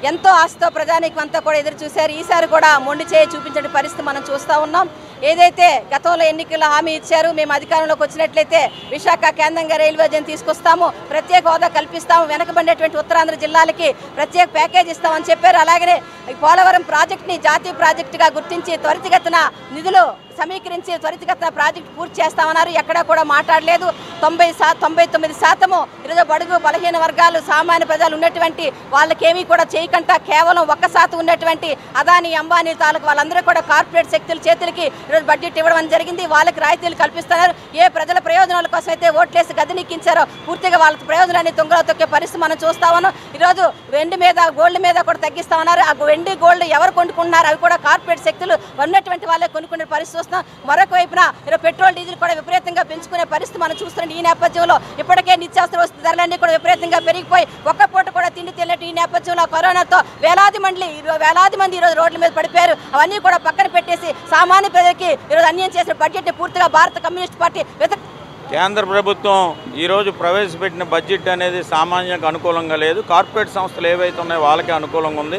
ఎంతో ఆశతో ప్రజానీకం అంతా కూడా ఎదురు చూశారు ఈసారి కూడా మొండి చేయి చూపించే పరిస్థితి మనం చూస్తూ ఉన్నాం ఏదైతే గతంలో ఎన్నికల్లో హామీ ఇచ్చారు మేము అధికారంలోకి వచ్చినట్లయితే విశాఖ కేంద్రంగా రైల్వే జోన్ తీసుకొస్తాము ప్రత్యేక హోదా కల్పిస్తాము వెనకబడినటువంటి ఉత్తరాంధ్ర జిల్లాలకి ప్రత్యేక ప్యాకేజ్ ఇస్తామని చెప్పారు అలాగనే ఈ పోలవరం ప్రాజెక్టుని జాతీయ ప్రాజెక్టుగా గుర్తించి త్వరితగతిన నిధులు సమీకరించి త్వరితగతిన ప్రాజెక్టు పూర్తి చేస్తామన్నారు ఎక్కడా కూడా మాట్లాడలేదు తొంభై శా తొంభై తొమ్మిది శాతము ఈరోజు బడుగు బలహీన వర్గాలు సామాన్య ప్రజలు ఉన్నటువంటి వాళ్ళకేమీ కూడా చేయకుండా కేవలం ఒక్క శాతం ఉన్నటువంటి అదాని అంబానీ తాలూకు వాళ్ళందరూ కూడా కార్పొరేట్ శక్తుల చేతులకి ఈరోజు బడ్జెట్ ఇవ్వడం జరిగింది వాళ్ళకి రాయితీలు కల్పిస్తున్నారు ఏ ప్రజల ప్రయోజనాల కోసం అయితే ఓట్లేసి గదినెక్కించారో పూర్తిగా వాళ్ళ ప్రయోజనాన్ని తొంగలో తొక్కే పరిస్థితి మనం చూస్తా ఉన్నాం ఈరోజు వెండి మీద గోల్డ్ మీద కూడా తగ్గిస్తా ఉన్నారు ఆ వెండి గోల్డ్ ఎవరు కొనుక్కున్నారు అవి కూడా కార్పొరేట్ శక్తులు ఉన్నటువంటి వాళ్ళే కొనుక్కునే పరిస్థితి వస్తున్నాం మరొక వైపున ఈరోజు పెట్రోల్ డీజిల్ కూడా విపరీతంగా పెంచుకునే పరిస్థితి మనం చూస్తున్నాం ఈ నేపథ్యంలో ఇప్పటికే నిత్యావసర వస్తు ధరలన్నీ కూడా విపరీతంగా పెరిగిపోయి ఒక్క పూట కూడా తిండి తిన్నట్టు ఈ నేపథ్యంలో కరోనాతో వేలాది మంది ఈరో- వేలాది మంది ఈరోజు రోడ్ల మీద పడిపోయారు అవన్నీ కూడా పక్కన పెట్టేసి సామాన్య ప్రజలకి ఈరోజు అన్యాయం చేసిన బడ్జెట్ని పూర్తిగా భారత కమ్యూనిస్ట్ పార్టీ వ్యతిరేక కేంద్ర ప్రభుత్వం ఈరోజు ప్రవేశపెట్టిన బడ్జెట్ అనేది సామాన్యంగా అనుకూలంగా లేదు కార్పొరేట్ సంస్థలు ఏవైతే ఉన్నాయో వాళ్ళకే అనుకూలంగా ఉంది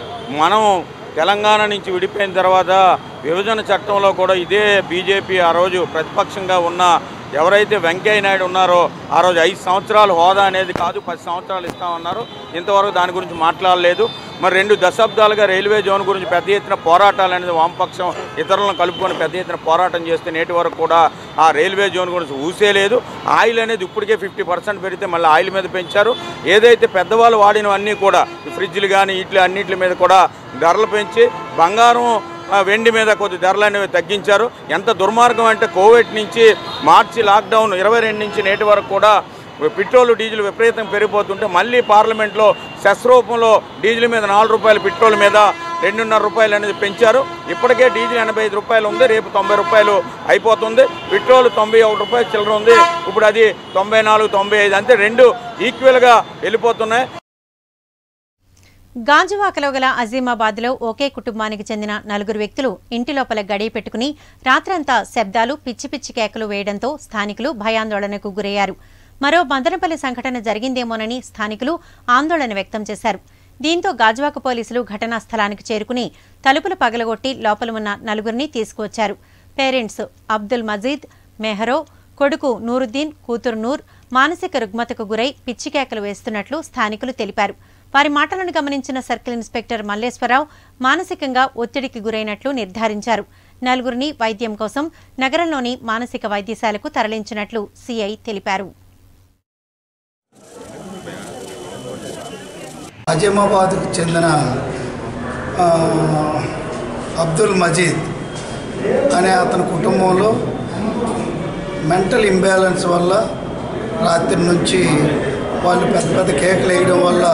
మనం తెలంగాణ నుంచి విడిపోయిన తర్వాత విభజన చట్టంలో కూడా ఇదే బీజేపీ ఆ రోజు ప్రతిపక్షంగా ఉన్న ఎవరైతే వెంకయ్య నాయుడు ఉన్నారో ఆ రోజు ఐదు సంవత్సరాలు హోదా అనేది కాదు పది సంవత్సరాలు ఇస్తామన్నారు ఇంతవరకు దాని గురించి మాట్లాడలేదు మరి రెండు దశాబ్దాలుగా రైల్వే జోన్ గురించి పెద్ద ఎత్తున పోరాటాలు అనేది వామపక్షం ఇతరులను కలుపుకొని పెద్ద ఎత్తున పోరాటం చేస్తే నేటి వరకు కూడా ఆ రైల్వే జోన్ గురించి ఊసేలేదు ఆయిల్ అనేది ఇప్పటికే ఫిఫ్టీ పర్సెంట్ పెరిగితే మళ్ళీ ఆయిల్ మీద పెంచారు ఏదైతే పెద్దవాళ్ళు వాడినవన్నీ కూడా ఈ ఫ్రిడ్జ్లు కానీ ఇట్లా అన్నిటి మీద కూడా ధరలు పెంచి బంగారం ఆ, వెండి మీద కొద్ది ధరలు అనేవి తగ్గించారు ఎంత దుర్మార్గం అంటే కోవిడ్ నుంచి మార్చి లాక్డౌన్ ఇరవై రెండు నుంచి నేటి వరకు కూడా పెట్రోల్ డీజిల్ విపరీతం పెరిగిపోతుంటే మళ్ళీ పార్లమెంట్లో సెస్ రూపంలో డీజిల్ మీద నాలుగు రూపాయలు పెట్రోల్ మీద రెండున్నర రూపాయలు అనేది పెంచారు ఇప్పటికే డీజిల్ ఎనభై ఐదు రూపాయలు ఉంది రేపు తొంభై రూపాయలు అయిపోతుంది పెట్రోల్ తొంభై ఒకటి రూపాయలు చిల్లర ఉంది ఇప్పుడు అది తొంభై నాలుగు తొంభై ఐదు అంతే రెండు ఈక్వల్గా వెళ్ళిపోతున్నాయి గాజువాకలో గల అజీమాబాద్లో ఒకే కుటుంబానికి చెందిన నలుగురు వ్యక్తులు ఇంటి లోపల గడియ పెట్టుకుని రాత్రంతా శబ్దాలు పిచ్చి పిచ్చి కేకలు వేయడంతో స్థానికులు భయాందోళనకు గురయ్యారు మరో మదనపల్లి సంఘటన జరిగిందేమోనని స్థానికులు ఆందోళన వ్యక్తం చేశారు దీంతో గాజువాక పోలీసులు ఘటనా స్థలానికి చేరుకుని తలుపులు పగలగొట్టి లోపల ఉన్న నలుగురిని తీసుకువచ్చారు పేరెంట్స్ అబ్దుల్ మజీద్ మెహరో కొడుకు నూరుద్దీన్ కూతురు నూర్ మానసిక రుగ్మతకు గురై పిచ్చి కేకలు వేస్తున్నట్లు స్థానికులు తెలిపారు వారి మాటలను గమనించిన సర్కిల్ ఇన్స్పెక్టర్ మల్లేశ్వరరావు మానసికంగా ఒత్తిడికి గురైనట్లు నిర్ధారించారు నలుగురిని వైద్యం కోసం నగరంలోని మానసిక వైద్యశాలకు తరలించినట్లు సీఐ తెలిపారు అజమాబాద్కు చెందిన ఆ, అబ్దుల్ మజీద్ అనే అతని కుటుంబంలో మెంటల్ ఇంబ్యాలెన్స్ వల్ల రాత్రి నుంచి వాళ్ళు పెద్ద పెద్ద కేకలు వేయడం వల్ల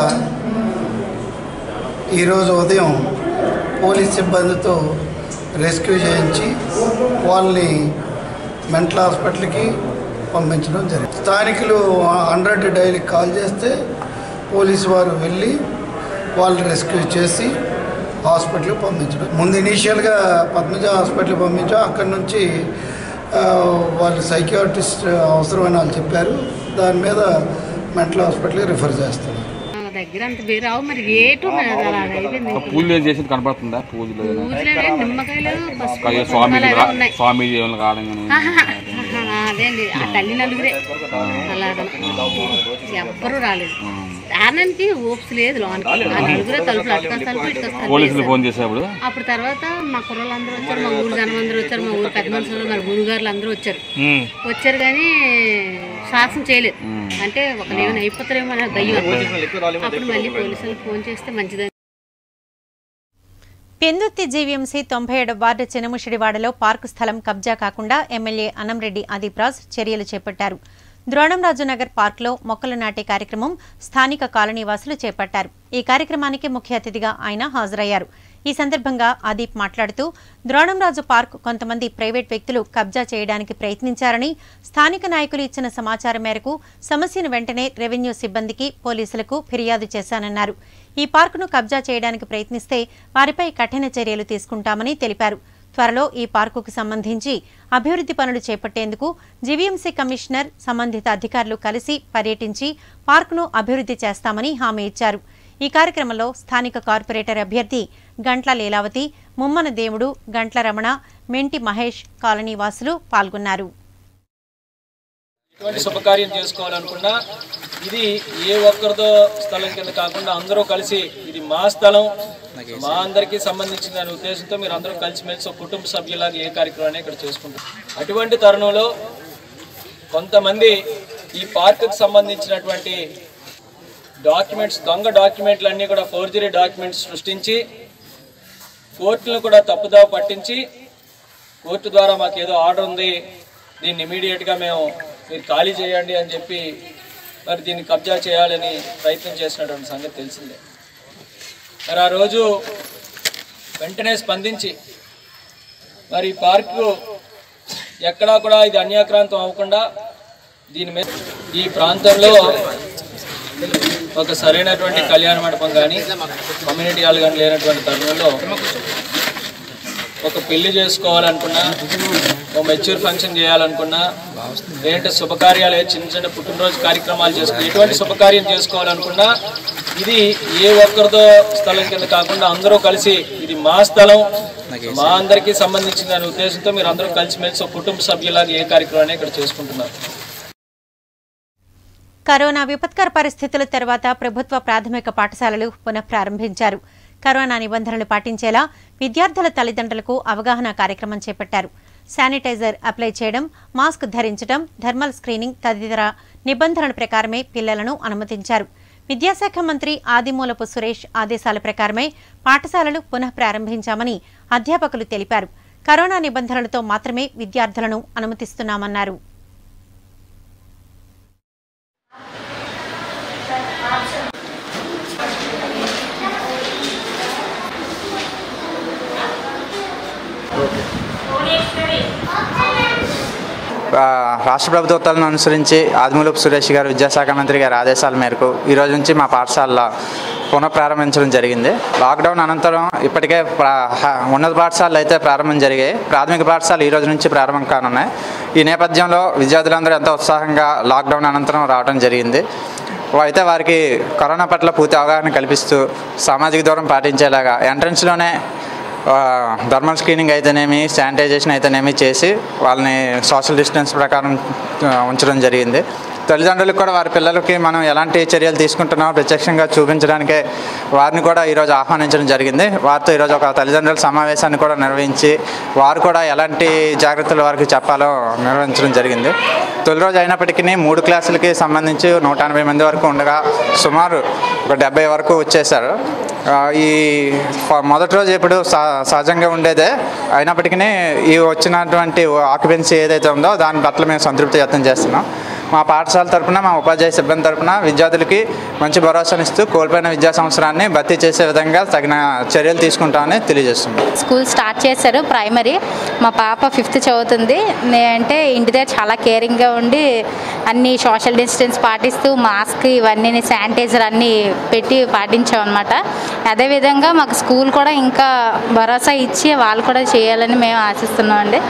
ఈరోజు ఉదయం పోలీస్ సిబ్బందితో రెస్క్యూ చేయించి వాళ్ళని మెంటల్ హాస్పిటల్కి పంపించడం జరిగింది స్థానికులు హండ్రెడ్ డైలీకి కాల్ చేస్తే పోలీసు వారు వెళ్ళి వాళ్ళని రెస్క్యూ చేసి హాస్పిటల్కి పంపించడం ముందు ఇనీషియల్గా పద్మజ హాస్పిటల్కి పంపించాం అక్కడి నుంచి ఆ, వాళ్ళు సైకియాట్రిస్ట్ అవసరమైన వాళ్ళు చెప్పారు దాని మీద మెంటల్ హాస్పిటల్కి రిఫర్ చేస్తున్నారు మన దగ్గర అంత బీరావు మరి ఏటు మరి అది అలా అయిపోయింది పూజలు చేసేది కనపడుతుందా పూజలు పూజలు నిమ్మకాయలు పసుపు అయ్యో స్వామి అలాగే ఉన్నాయి స్వామి దేవుని కావడం కానీ ఆహా, ఆహా, అదేండి ఆ తల్లి నలుగురే అలాగ ఎవ్వరూ రాలేదు దానికి ఓప్స్ లేదు లోనికి ఆ నలుగురే తలుపులు అటుకొస్తారు తలుపు ఇటుకొస్తారు పోలీసులు ఫోన్ చేసేప్పుడు అప్పుడు తర్వాత మా కుర్రలు అందరూ వచ్చారు మా ఊరు జనం అందరూ వచ్చారు మా ఊరు పెద్ద మనుషులు మరి గురుగారులు అందరూ వచ్చారు ఉమ్. వచ్చారు కానీ శాసనం చేయలేదు అంటే ఒకరు ఏమైనా అయిపోతారేమో అనే భయం అప్పుడు మళ్ళీ పోలీసులకు ఫోన్ చేస్తే మంచిదని పెందుత్తి జీవీఎంసీ తొంభై ఏడు వార్డు చినముషిడివాడలో పార్కు స్థలం కబ్జా కాకుండా ఎమ్మెల్యే అనంరెడ్డి అదీప్రాజ్ చర్యలు చేపట్టారు ద్రోణంరాజు నగర్ పార్కులో మొక్కలు నాటే కార్యక్రమం స్థానిక కాలనీవాసులు చేపట్టారు ఈ కార్యక్రమానికి ముఖ్య అతిథిగా ఆయన హాజరయ్యారు ఈ సందర్భంగా అదీప్ మాట్లాడుతూ ద్రోణంరాజు పార్క్ కొంతమంది ప్రైవేట్ వ్యక్తులు కబ్జా చేయడానికి ప్రయత్నించారని స్థానిక నాయకులు ఇచ్చిన సమాచారం మేరకు సమస్యను వెంటనే రెవెన్యూ సిబ్బందికి పోలీసులకు ఫిర్యాదు చేశానన్నారు ఈ పార్కును కబ్జా చేయడానికి ప్రయత్నిస్తే వారిపై కఠిన చర్యలు తీసుకుంటామని తెలిపారు త్వరలో ఈ పార్కుకు సంబంధించి అభివృద్ధి పనులు చేపట్టేందుకు జీవీఎంసీ కమిషనర్ సంబంధిత అధికారులు కలిసి పర్యటించి పార్కును అభివృద్ధి చేస్తామని హామీ ఇచ్చారు ఈ కార్యక్రమంలో స్థానిక కార్పొరేటర్ అభ్యర్థి గంట్ల లీలావతి ముమ్మన దేవుడు గంట్ల రమణ మెంటి మహేష్ కాలనీ వాసులు పాల్గొన్నారు ఎటువంటి శుభకార్యం చేసుకోవాలనుకున్నా ఇది ఏ ఒక్కరిదో స్థలం కింద కాకుండా అందరూ కలిసి ఇది మా స్థలం మా అందరికీ సంబంధించిన అనే ఉద్దేశంతో మీరు అందరూ కలిసిమెలిసి ఒక కుటుంబ సభ్యులాగా ఏ కార్యక్రమాన్ని ఇక్కడ చేసుకుంటారు అటువంటి తరుణంలో కొంతమంది ఈ పార్కుకు సంబంధించినటువంటి డాక్యుమెంట్స్ దొంగ డాక్యుమెంట్లు అన్నీ కూడా ఫోర్జరీ డాక్యుమెంట్స్ సృష్టించి కోర్టులను కూడా తప్పుదావ పట్టించి కోర్టు ద్వారా మాకు ఏదో ఆర్డర్ ఉంది దీన్ని ఇమీడియట్గా మేము మీరు ఖాళీ చేయండి అని చెప్పి మరి దీన్ని కబ్జా చేయాలని ప్రయత్నం చేసినటువంటి సంగతి తెలిసిందే మరి ఆ రోజు వెంటనే స్పందించి మరి ఈ పార్కు ఎక్కడా కూడా ఇది అన్యాక్రాంతం అవ్వకుండా దీని మీద ఈ ప్రాంతంలో ఒక సరైనటువంటి కళ్యాణ మండపం కానీ కమ్యూనిటీ హాల్ కానీ లేనటువంటి తరుణంలో ఒక పెళ్లి చేసుకోవాలనుకున్నా ఒక మెచ్యూర్ ఫంక్షన్ చేయాలనుకున్నా లేదంటే శుభకార్యాలు ఏ చిన్న చిన్న పుట్టినరోజు కార్యక్రమాలు చేసుకుని ఎటువంటి శుభకార్యం చేసుకోవాలనుకున్నా ఇది ఏ ఒక్కరిదో స్థలం కింద కాకుండా అందరూ కలిసి ఇది మా స్థలం మా అందరికీ సంబంధించిన అనే ఉద్దేశంతో మీరు అందరూ కలిసిమెలిసి ఒక కుటుంబ సభ్యులాగా ఏ కార్యక్రమాన్ని ఇక్కడ చేసుకుంటున్నారు కరోనా విపత్కర పరిస్థితుల తర్వాత ప్రభుత్వ ప్రాథమిక పాఠశాలలు పునః ప్రారంభించారు కరోనా నిబంధనలు పాటించేలా విద్యార్థుల తల్లిదండ్రులకు అవగాహన కార్యక్రమం చేపట్టారు శానిటైజర్ అప్లై చేయడం మాస్క్ ధరించడం థర్మల్ స్క్రీనింగ్ తదితర నిబంధనల ప్రకారమే పిల్లలను అనుమతించారు విద్యాశాఖ మంత్రి ఆదిమూలపు సురేష్ ఆదేశాల ప్రకారమే పాఠశాలలు పునః ప్రారంభించామని అధ్యాపకులు తెలిపారు కరోనా నిబంధనలతో మాత్రమే విద్యార్థులను అనుమతిస్తున్నామన్నారు ఆ, రాష్ట్ర ప్రభుత్వాలను అనుసరించి ఆదిమూలపు సురేష్ గారు విద్యాశాఖ మంత్రి గారి ఆదేశాల మేరకు ఈ రోజు నుంచి మా పాఠశాలలో పునఃప్రారంభించడం జరిగింది లాక్డౌన్ అనంతరం ఇప్పటికే ప్రా- హ- ఉన్నత పాఠశాలలు అయితే ప్రారంభం జరిగాయి ప్రాథమిక పాఠశాలలు ఈ రోజు నుంచి ప్రారంభం కానున్నాయి ఈ నేపథ్యంలో విద్యార్థులందరూ ఎంతో ఉత్సాహంగా లాక్డౌన్ అనంతరం రావడం జరిగింది అయితే వారికి కరోనా పట్ల పూర్తి అవగాహన కల్పిస్తూ సామాజిక దూరం పాటించేలాగా ఎంట్రన్స్లోనే ఆ, థర్మల్ స్క్రీనింగ్ అయితేనేమి శానిటైజేషన్ అయితేనేమి చేసి వాళ్ళని సోషల్ డిస్టెన్స్ ప్రకారం ఆ, ఉంచడం జరిగింది తల్లిదండ్రులకు కూడా వారి పిల్లలకి మనం ఎలాంటి చర్యలు తీసుకుంటున్నామో ప్రత్యక్షంగా చూపించడానికే వారిని కూడా ఈరోజు ఆహ్వానించడం జరిగింది వారితో ఈరోజు ఒక తల్లిదండ్రుల సమావేశాన్ని కూడా నిర్వహించి వారు కూడా ఎలాంటి జాగ్రత్తలు వారికి చెప్పాలో నిర్వహించడం జరిగింది తొలి రోజు అయినప్పటికీ మూడు క్లాసులకి సంబంధించి నూట ఎనభై మంది వరకు ఉండగా సుమారు ఒక డెబ్బై వరకు వచ్చేసారు ఆ, ఈ ఫ- మొదటి రోజు ఇప్పుడు సహ- సహజంగా ఉండేదే అయినప్పటికీ ఈ వచ్చినటువంటి ఆక్యుపెన్సీ ఏదైతే ఉందో దాని పట్ల మేము సంతృప్తి వ్యక్తం చేస్తున్నాం మా పాఠశాల తరపున మా ఉపాధ్యాయ సిబ్బంది తరపున విద్యార్థులకి మంచి భరోసానిస్తూ కోల్పోయిన విద్యా సంవత్సరాన్ని భర్తీ చేసే విధంగా తగిన చర్యలు తీసుకుంటామని తెలియజేస్తున్నాం స్కూల్ స్టార్ట్ చేశారు ప్రైమరీ మా పాప ఫిఫ్త్ చదువుతుంది నే- అంటే ఇంటి దగ్గర చాలా కేరింగ్గా ఉండి అన్ని సోషల్ డిస్టెన్స్ పాటిస్తూ మాస్క్ ఇవన్నీ శానిటైజర్ అన్నీ పెట్టి పాటించాం అనమాట అదేవిధంగా మాకు స్కూల్ కూడా ఇంకా భరోసా ఇచ్చి వాళ్ళు కూడా చేయాలని మేము ఆశిస్తున్నాం అండి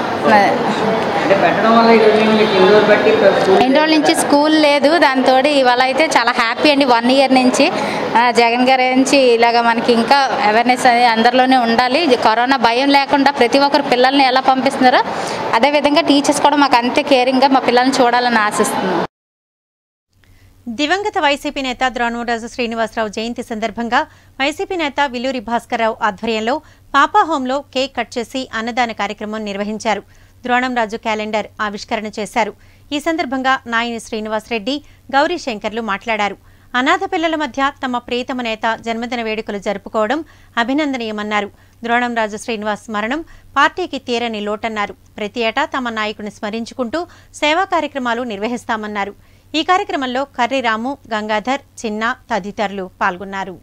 ఎన్ని రోజుల నుంచి స్కూల్ లేదు దాంతో ఇవాళ అయితే చాలా హ్యాపీ అండి వన్ ఇయర్ నుంచి ఆ, జగన్ గారి నుంచి ఇలాగ మనకి ఇంకా అవేర్నెస్ అనేది అందరిలోనే ఉండాలి ఇది కరోనా భయం లేకుండా ప్రతి ఒక్కరు పిల్లల్ని ఎలా పంపిస్తున్నారో అదేవిధంగా టీచర్స్ కూడా మాకు అంతే కేరింగ్గా మా పిల్లల్ని చూడాలని ఆశిస్తున్నాం దివంగత వైసీపీ నేత ద్రోణమరాజు శ్రీనివాసరావు జయంతి సందర్భంగా వైసీపీ నేత విల్లూరి భాస్కర్రావు ఆధ్వర్యంలో పాపా హోంలో కేక్ కట్ చేసి అన్నదాన కార్యక్రమం నిర్వహించారు ద్రోణంరాజు క్యాలెండర్ ఆవిష్కరణ చేశారు ఈ సందర్భంగా నాయని శ్రీనివాసరెడ్డి గౌరీ శంకర్లు మాట్లాడారు అనాథ పిల్లల మధ్య తమ ప్రియతమ నేత జన్మదిన వేడుకలు జరుపుకోవడం అభినందనీయమన్నారు ద్రోణంరాజు శ్రీనివాస్ మరణం పార్టీకి తీరని లోటన్నారు ప్రతి ఏటా తమ నాయకుని స్మరించుకుంటూ సేవా కార్యక్రమాలు నిర్వహిస్తామన్నారు ఈ కార్యక్రమంలో కర్రి రాము గంగాధర్ చిన్న తదితరులు పాల్గొన్నారు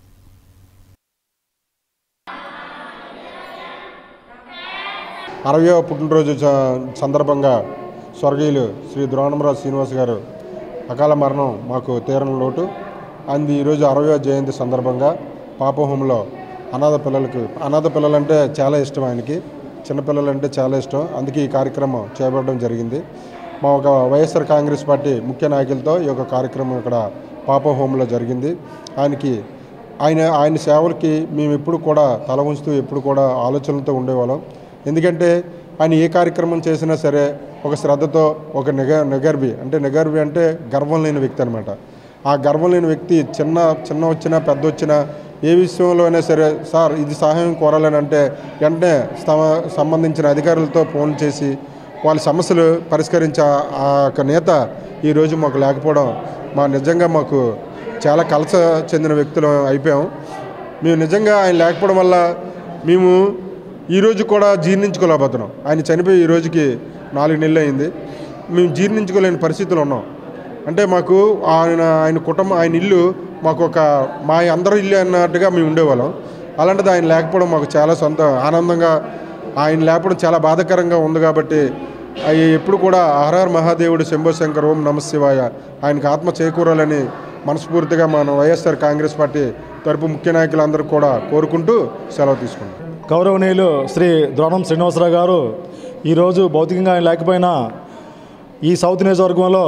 అరవయో పుట్టినరోజు చ- సందర్భంగా స్వర్గీయులు శ్రీ ద్రోణమరాజు శ్రీనివాస్ గారు అకాల మరణం మాకు తీరని లోటు అంది ఈరోజు అరవయో జయంతి సందర్భంగా పాపహోంలో అనాథ పిల్లలకి అనాథ పిల్లలంటే చాలా ఇష్టం ఆయనకి చిన్నపిల్లలంటే చాలా ఇష్టం అందుకే ఈ కార్యక్రమం చేపట్టడం జరిగింది మా ఒక వైఎస్ఆర్ కాంగ్రెస్ పార్టీ ముఖ్య నాయకులతో ఈ యొక్క కార్యక్రమం ఇక్కడ పాప హోంలో జరిగింది ఆయనకి ఆయన ఆయన సేవలకి మేము ఎప్పుడు కూడా తల ఉంచుతూ ఎప్పుడు కూడా ఆలోచనలతో ఉండేవాళ్ళం ఎందుకంటే ఆయన ఏ కార్యక్రమం చేసినా సరే ఒక శ్రద్ధతో ఒక నిగ నిగర్వి అంటే నిగర్వి అంటే గర్వం లేని వ్యక్తి అనమాట ఆ గర్వం లేని వ్యక్తి చిన్న చిన్న వచ్చినా పెద్ద వచ్చినా ఏ విషయంలో అయినా సరే సార్ ఇది సహాయం కోరాలని అంటే వెంటనే స్తమ- సంబంధించిన అధికారులతో ఫోన్ చేసి వాళ్ళ సమస్యలు పరిష్కరించే ఆ- ఆ యొక్క నేత ఈరోజు మాకు లేకపోవడం మా నిజంగా మాకు చాలా కలస చెందిన వ్యక్తులు అయిపోయాం మేము నిజంగా ఆయన లేకపోవడం వల్ల మేము ఈరోజు కూడా జీర్ణించుకోలేకపోతున్నాం ఆయన చనిపోయి ఈ రోజుకి నాలుగు నెలలు అయింది మేము జీర్ణించుకోలేని పరిస్థితులు ఉన్నాం అంటే మాకు ఆయన ఆయన కుటుంబం ఆయన ఇల్లు మాకు ఒక మా అందరి ఇల్లు అన్నట్టుగా మేము ఉండేవాళ్ళం అలాంటిది ఆయన లేకపోవడం మాకు చాలా సొంత ఆనందంగా ఆయన లేకపోవడం చాలా బాధాకరంగా ఉంది కాబట్టి అవి ఎప్పుడు కూడా ఆర్ఆర్ మహాదేవుడు శంభో శంకర్ ఓం నమ శివాయ ఆయనకు ఆత్మ చేకూరాలని మనస్ఫూర్తిగా మన వైఎస్ఆర్ కాంగ్రెస్ పార్టీ తరపు ముఖ్య నాయకులందరూ కూడా కోరుకుంటూ సెలవు తీసుకుంటాం గౌరవనీయులు శ్రీ ద్రోణం శ్రీనివాసరావు గారు ఈరోజు భౌతికంగా ఆయన లేకపోయినా ఈ సౌత్ నియోజకవర్గంలో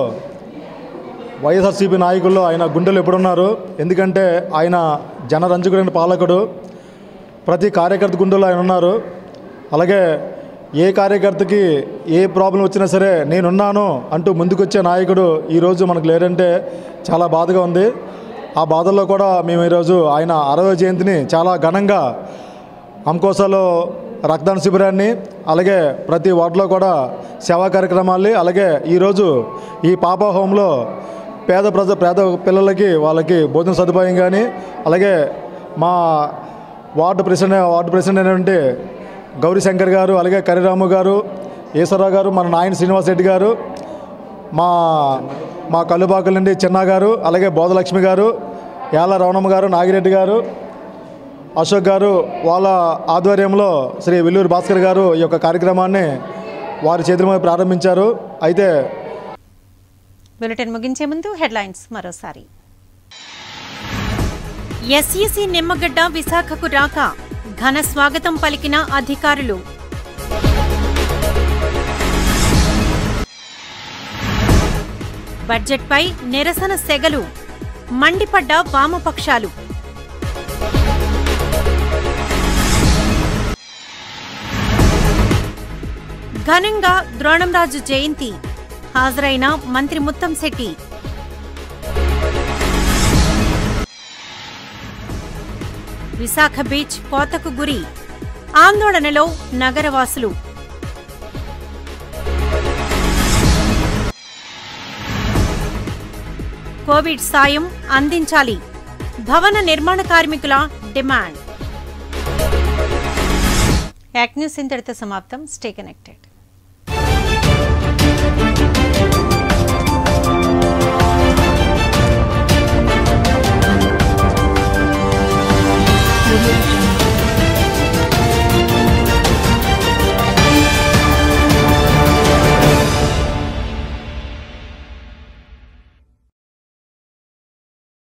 వైఎస్ఆర్సీపీ నాయకుల్లో ఆయన గుండెలు ఎప్పుడున్నారు ఎందుకంటే ఆయన జనరంజకుడైన పాలకుడు ప్రతి కార్యకర్త గుండెలో ఆయన ఉన్నారు అలాగే ఏ కార్యకర్తకి ఏ ప్రాబ్లం వచ్చినా సరే నేనున్నాను అంటూ ముందుకొచ్చే నాయకుడు ఈరోజు మనకు లేరంటే చాలా బాధగా ఉంది ఆ బాధల్లో కూడా మేము ఈరోజు ఆయన అరవై జయంతిని చాలా ఘనంగా అంకోసాలో రక్తదాన శిబిరాన్ని అలాగే ప్రతి వార్డులో కూడా సేవా కార్యక్రమాల్ని అలాగే ఈరోజు ఈ పాప హోంలో పేద ప్రజ పేద పిల్లలకి వాళ్ళకి భోజన సదుపాయం కానీ అలాగే మా వార్డు ప్రెసిడెంట్ వార్డు ప్రెసిడెంట్ అయినటువంటి గౌరీశంకర్ గారు అలాగే కరిరాము గారు ఈశ్వరరావు గారు మన నాయన శ్రీనివాస్ రెడ్డి గారు మా మా కల్లుబాకుల నుండి చిన్న గారు అలాగే బోధలక్ష్మి గారు యాల రవణమ్మ గారు నాగిరెడ్డి గారు అశోక్ గారు వాళ్ళ ఆధ్వర్యంలో శ్రీ విల్లూరు భాస్కర్ గారు ఈ యొక్క కార్యక్రమాన్ని వారి చేతుల మీద ప్రారంభించారు అయితే బులెటిన్ ముగించే ముందు హెడ్లైన్స్ మరోసారి ఎస్ఈసి నిమ్మగడ్డ విశాఖకు రాక ఘన స్వాగతం పలికిన అధికారులు బడ్జెట్పై నిరసన సెగలు మండిపడ్డ వామపక్షాలు ఘనంగా ద్రోణంరాజు జయంతి హాజరైన మంత్రి ముత్తంశెట్టి విశాఖ బీచ్ కోతకు గురి ఆందోళనలో నగరవాసులు కోవిడ్ సాయం అందించాలి భవన నిర్మాణ కార్మికుల డిమాండ్ యాక్ న్యూస్ ఇంతటితో సమాప్తం స్టే కనెక్టెడ్ Audio